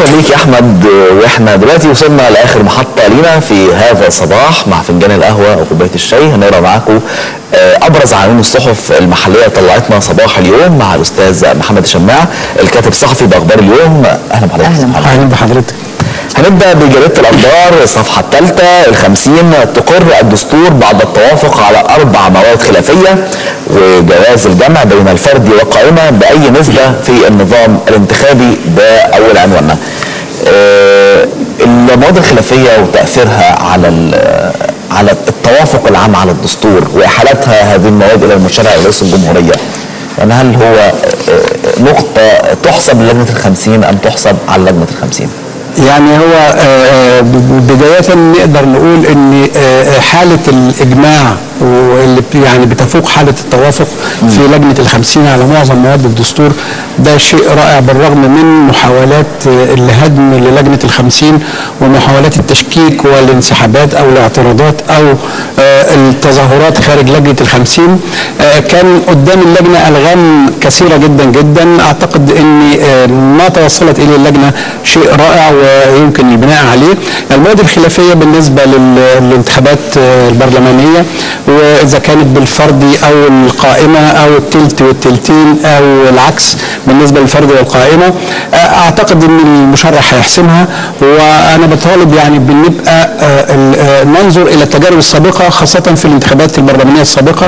اهلا بيك يا احمد واحنا دلوقتي وصلنا لاخر محطه لينا في هذا الصباح مع فنجان القهوه وكوبايه الشاي هنقرا معاكم آه، ابرز عناوين الصحف المحليه طلعتنا صباح اليوم مع الاستاذ محمد الشماع الكاتب الصحفي باخبار اليوم اهلا بحضرتك أهلاً. اهلا بحضرتك هنبدا بجريده الاخبار الصفحه الثالثه الخمسين تقر الدستور بعد التوافق على اربع مواد خلافيه وجواز الجمع بين الفرد والقائمه باي نسبه في النظام الانتخابي ده اول عنواننا. آه، المواد الخلافيه وتاثيرها على ال- على التوافق العام على الدستور واحالتها هذه المواد الى المشرع رئيس الجمهوريه. يعني هل هو آه، آه، نقطه تحسب للجنه الخمسين ام تحسب على لجنه الخمسين؟ يعني هو آه، آه، ب- بداية نقدر نقول ان آه، حالة الاجماع واللي بت- يعني بتفوق حالة التوافق في لجنة الخمسين على معظم مواد الدستور ده شيء رائع بالرغم من محاولات آه، الهدم للجنة الخمسين ومحاولات التشكيك والانسحابات او الاعتراضات او آه، التظاهرات خارج لجنة الخمسين آه، كان قدام اللجنة الغام كثيرة جدا جدا اعتقد ان آه، ما توصلت اليه اللجنة شيء رائع ويمكن البناء عليه المواد الخلافية بالنسبة لل- للانتخابات آه، البرلمانية وإذا كانت بالفردي أو القائمة أو التلت والتلتين أو العكس بالنسبة للفرد والقائمة آه، أعتقد أن المشرح هيحسمها وأنا بطالب يعني بنبقى آه، ال- آه، ننظر إلى التجارب السابقة خاصة في الانتخابات البرلمانية السابقة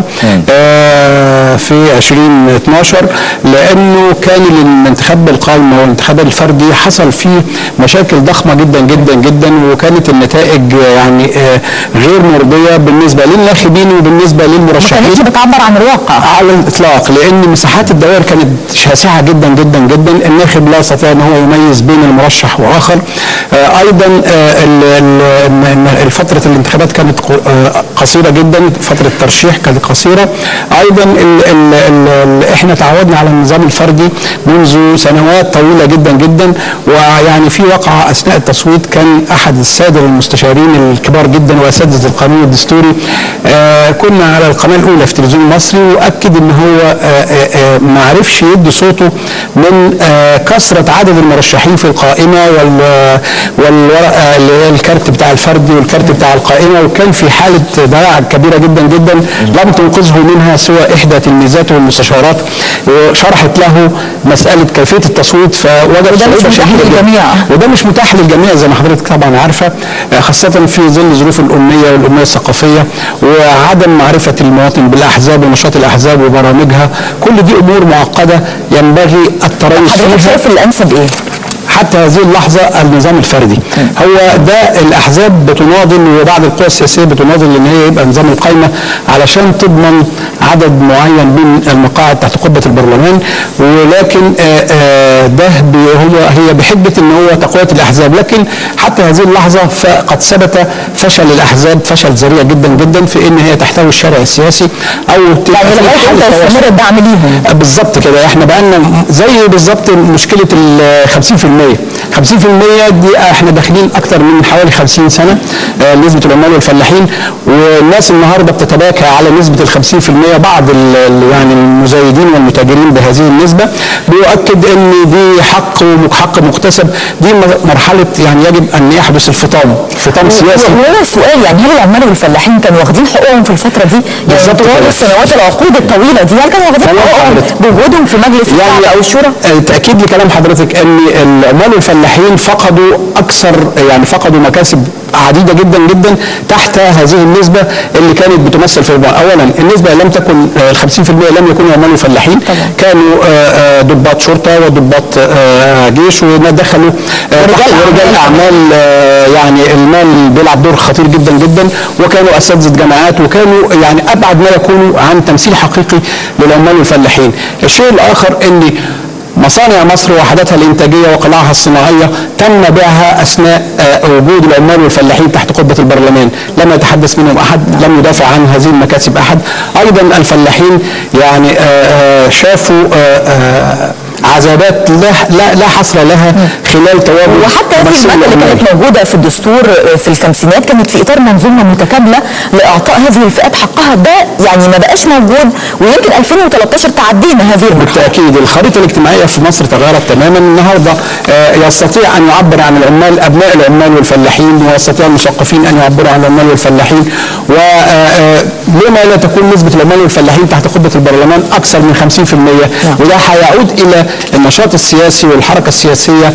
آه، في 2012 لأنه كان الانتخاب بالقائمة والانتخاب الفردي حصل فيه مشاكل ضخمة جدا جدا جدا وكانت النتائج يعني آه، غير مرضية بالنسبة للناخبين وبالنسبة ما للمرشحين كانتش بتعبر عن الواقع على الاطلاق لان مساحات الدوائر كانت شاسعه جدا جدا جدا الناخب لا يستطيع ان هو يميز بين المرشح واخر آه، ايضا آه، ال- ال- الفتره الانتخابات كانت ق- آه، قصيره جدا فتره الترشيح كانت قصيره ايضا ال ال ال ال احنا تعودنا على النظام الفردي منذ سنوات طويله جدا جدا ويعني في وقعه اثناء التصويت كان احد الساده المستشارين الكبار جدا واساتذه القانون الدستوري آه، كنا على القناه الاولى في التلفزيون المصري واكد ان هو آه، آه، آه، ما عرفش يدي صوته من آه، كثره عدد المرشحين في القائمه وال والورقه اللي هي الكارت بتاع الفردي والكارت بتاع القائمه وكان في حاله ضياع كبيره جدا جدا لم تنقذه منها سوى احدى تلميذاته المستشارات وشرحت له مساله كيفيه التصويت فوجد وده مش صعوبة متاح شديدة جداً. للجميع. وده مش متاح للجميع زي ما حضرتك طبعا عارفه آه، خاصه في ظل ظروف الاميه والاميه الثقافيه وعدم معرفه المواطن بالاحزاب ونشاط الاحزاب وبرامجها كل دي امور معقده ينبغي التريث حضرتك فيها شايف الانسب ايه؟ حتى هذه اللحظة النظام الفردي هو ده الأحزاب بتناضل وبعض القوى السياسية بتناضل إن هي يبقى نظام القايمة علشان تضمن عدد معين من المقاعد تحت قبة البرلمان ولكن آه، آه، ده بي- هو هي بحجة إن هو تقوية الأحزاب لكن حتى هذه اللحظة فقد ثبت فشل الأحزاب فشل ذريع جدا جدا في إن هي تحتوي الشارع السياسي أو تبقى يعني في لغايه حالة حتى تواصل. يستمر الدعم ليهم بالظبط كده احنا بقالنا زي بالظبط مشكله ال 50% 50% دي احنا داخلين اكتر من حوالي 50 سنه آه، نسبه العمال والفلاحين والناس النهارده بتتباكى على نسبه ال 50% بعض ال- ال- يعني المزايدين والمتاجرين بهذه النسبه بيؤكد ان دي حق وحق مكتسب دي م- مرحله يعني يجب ان يحدث الفطام فطام سياسي وهو سؤال يعني هل العمال والفلاحين كانوا واخدين حقوقهم في الفتره دي؟ يعني بالظبط طوال كده. السنوات العقود الطويله دي هل كانوا واخدين فهو حقوقهم حضرتك- بوجودهم في مجلس الشعب او الشورى؟ آه، تاكيد لكلام حضرتك ان العمال والفلاحين فقدوا اكثر يعني فقدوا مكاسب عديده جدا جدا تحت هذه النسبه اللي كانت بتمثل في البعض. اولا النسبه لم تكن آه، ال 50% لم يكونوا عمال وفلاحين طبعا. كانوا آه، آه، ضباط شرطه وضباط آه، جيش ودخلوا ورجال ورجال أعمال. اعمال آه، يعني المال بيلعب دور خطير جدا جدا وكانوا اساتذه جامعات وكانوا يعني ابعد ما يكونوا عن تمثيل حقيقي للعمال والفلاحين. الشيء الاخر ان مصانع مصر وحداتها الانتاجيه وقلاعها الصناعيه تم بيعها اثناء آه، وجود العمال والفلاحين تحت قبه البرلمان، لم يتحدث منهم احد، لم يدافع عن هذه المكاسب احد، ايضا الفلاحين يعني آه، آه، شافوا آه، آه، عذابات لا لا, لا حصر لها خلال تواجد وحتى هذه ممثلي الماده اللي العمال. كانت موجوده في الدستور في الخمسينات كانت في اطار منظومه متكامله لاعطاء هذه الفئات حقها ده يعني ما بقاش موجود ويمكن 2013 تعدينا هذه المرحله بالتاكيد الخريطه الاجتماعيه في مصر تغيرت تماما النهارده آه، يستطيع ان يعبر عن العمال ابناء العمال والفلاحين ويستطيع المثقفين ان يعبروا عن العمال والفلاحين ولما لا تكون نسبه العمال والفلاحين تحت قبه البرلمان اكثر من 50% وده هيعود الى النشاط السياسي والحركه السياسيه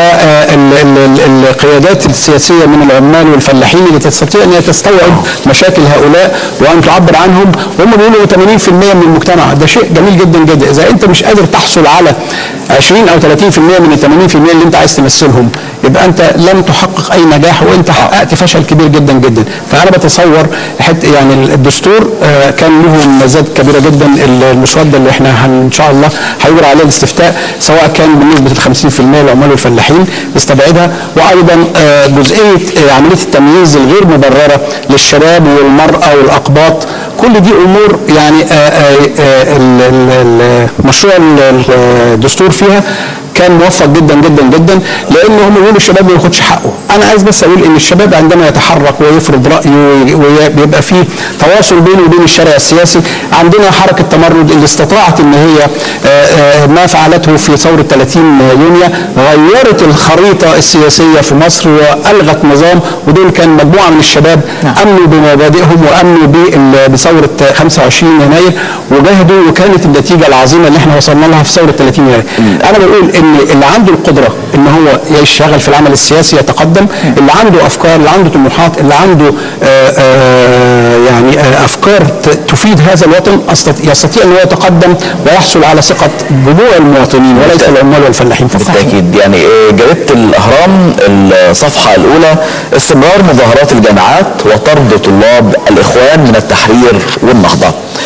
والقيادات السياسيه من العمال والفلاحين اللي تستطيع ان هي تستوعب مشاكل هؤلاء وان تعبر عنهم وهم بيقولوا 80% من المجتمع ده شيء جميل جدا جدا اذا انت مش قادر تحصل على 20 او 30% من ال 80% اللي انت عايز تمثلهم يبقى انت لم تحقق اي نجاح وانت حققت فشل كبير جدا جدا فانا بتصور حت يعني الدستور آه، كان له مميزات كبيره جدا المسوده اللي احنا هن- ان شاء الله هيجرى عليها الاستفتاء سواء كان بنسبه ال 50% للعمال والفلاحين نستبعدها وايضا آه، جزئيه آه، عمليه التمييز الغير مبرره للشباب والمراه والاقباط كل دي امور يعني آه، آه، آه، ال- ال- ال- مشروع ال- الدستور فيها كان موفق جدا جدا جدا لان هم بيقولوا الشباب ما ياخدش حقه انا عايز بس اقول ان الشباب عندما يتحرك ويفرض رايه ويبقى فيه تواصل بينه وبين الشارع السياسي عندنا حركه تمرد اللي استطاعت ان هي آه، آه، ما فعلته في ثوره 30 يونيو غيرت الخريطه السياسيه في مصر والغت نظام ودول كان مجموعه من الشباب امنوا بمبادئهم وامنوا بال- بثوره 25 يناير وجاهدوا وكانت النتيجه العظيمه اللي احنا وصلنا لها في ثوره 30 يناير انا بقول ان اللي عنده القدره ان هو يشتغل في العمل السياسي يتقدم اللي عنده افكار اللي عنده طموحات اللي عنده آه، آه، يعني آه، افكار ت- تفيد هذا الوطن أستط- يستطيع ان هو يتقدم ويحصل على ثقه جموع المواطنين وليس العمال والفلاحين فقط بالتاكيد يعني إيه، جريده الاهرام الصفحه الاولى استمرار مظاهرات الجامعات وطرد طلاب الاخوان من التحرير والنهضه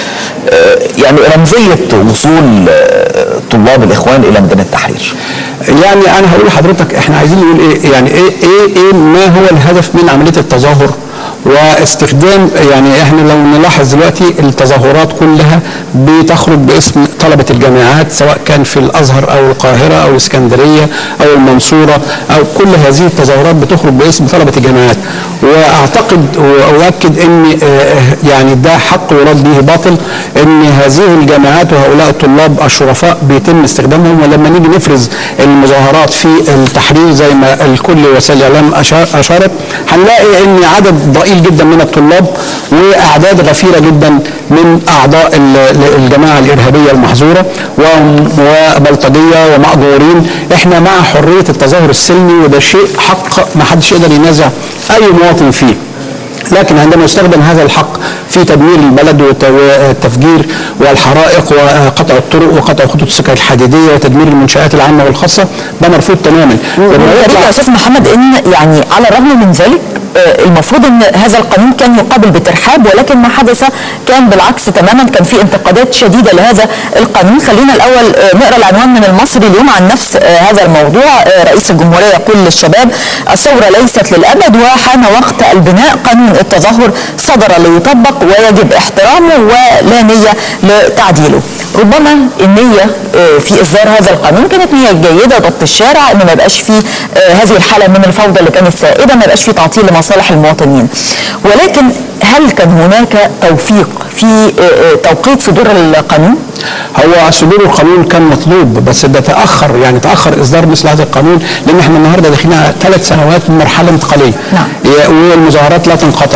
آه، يعني رمزيه وصول آه، طلاب الاخوان الى ميدان التحرير يعني انا هقول لحضرتك احنا عايزين نقول ايه يعني ايه ايه ايه ما هو الهدف من عمليه التظاهر واستخدام يعني احنا لو نلاحظ دلوقتي التظاهرات كلها بتخرج باسم طلبه الجامعات سواء كان في الازهر او القاهره او الاسكندريه او المنصوره او كل هذه التظاهرات بتخرج باسم طلبه الجامعات واعتقد واؤكد ان آه، يعني ده حق يراد به باطل ان هذه الجامعات وهؤلاء الطلاب الشرفاء بيتم استخدامهم ولما نيجي نفرز المظاهرات في التحرير زي ما الكل وسائل الاعلام أشار- اشارت هنلاقي ان عدد ضئيل جدا من الطلاب واعداد غفيره جدا من اعضاء ال- الجماعه الارهابيه المحظوره وم- وبلطجيه ومأجورين احنا مع حريه التظاهر السلمي وده شيء حق ما حدش يقدر ينازع اي مواطن فيه لكن عندما يستخدم هذا الحق في تدمير البلد والت- والتفجير والحرائق وقطع الطرق وقطع الخطوط السكك الحديديه وتدمير المنشات العامه والخاصه ده مرفوض تماما لما والغريب يطلع- يا استاذ محمد ان يعني على الرغم من ذلك آه، المفروض ان هذا القانون كان يقابل بترحاب ولكن ما حدث كان بالعكس تماما كان في انتقادات شديده لهذا القانون خلينا الاول آه، نقرا العنوان من المصري اليوم عن نفس آه، هذا الموضوع آه، رئيس الجمهوريه يقول للشباب الثوره ليست للابد وحان وقت البناء قانون التظاهر صدر ليطبق ويجب احترامه ولا نيه لتعديله ربما النيه آه، في اصدار هذا القانون كانت نيه جيده ضبط الشارع ان ما يبقاش فيه آه، هذه الحاله من الفوضى اللي كانت سائده ما يبقاش فيه تعطيل لمصالح المواطنين ولكن هل كان هناك توفيق في آه، آه، توقيت صدور القانون؟ هو صدور القانون كان مطلوب بس ده تاخر يعني تاخر اصدار مثل هذا القانون لان احنا النهارده داخلين على ثلاث سنوات من مرحله انتقاليه نعم. ي- والمظاهرات لا تنقطع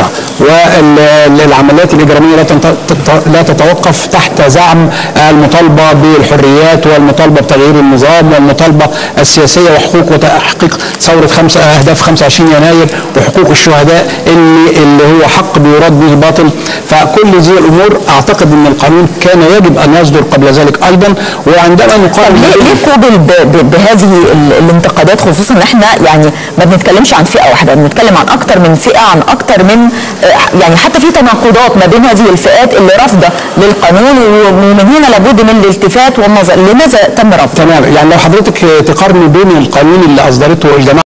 والعمليات الاجراميه لا تنت- تت- لا تتوقف تحت زعم المطالبه بالحريات والمطالبه بتغيير النظام والمطالبه السياسيه وحقوق وتحقيق ثوره خمسة اهداف 25 يناير وحقوق الشهداء اللي اللي هو حق بيراد به باطل فكل هذه الامور اعتقد ان القانون كان يجب ان يصدر قبل ذلك ايضا وعندما نقارن طب ليه ليه قوبل ب- ب- بهذه ال- الانتقادات خصوصا ان احنا يعني ما بنتكلمش عن فئه واحده بنتكلم عن اكتر من فئه عن اكتر من آه، يعني حتى في تناقضات ما بين هذه الفئات اللي رافضه للقانون ومن هنا لابد من الالتفات والنظر لماذا تم رفضه؟ تمام يعني لو حضرتك تقارني بين القانون اللي اصدرته الجماعه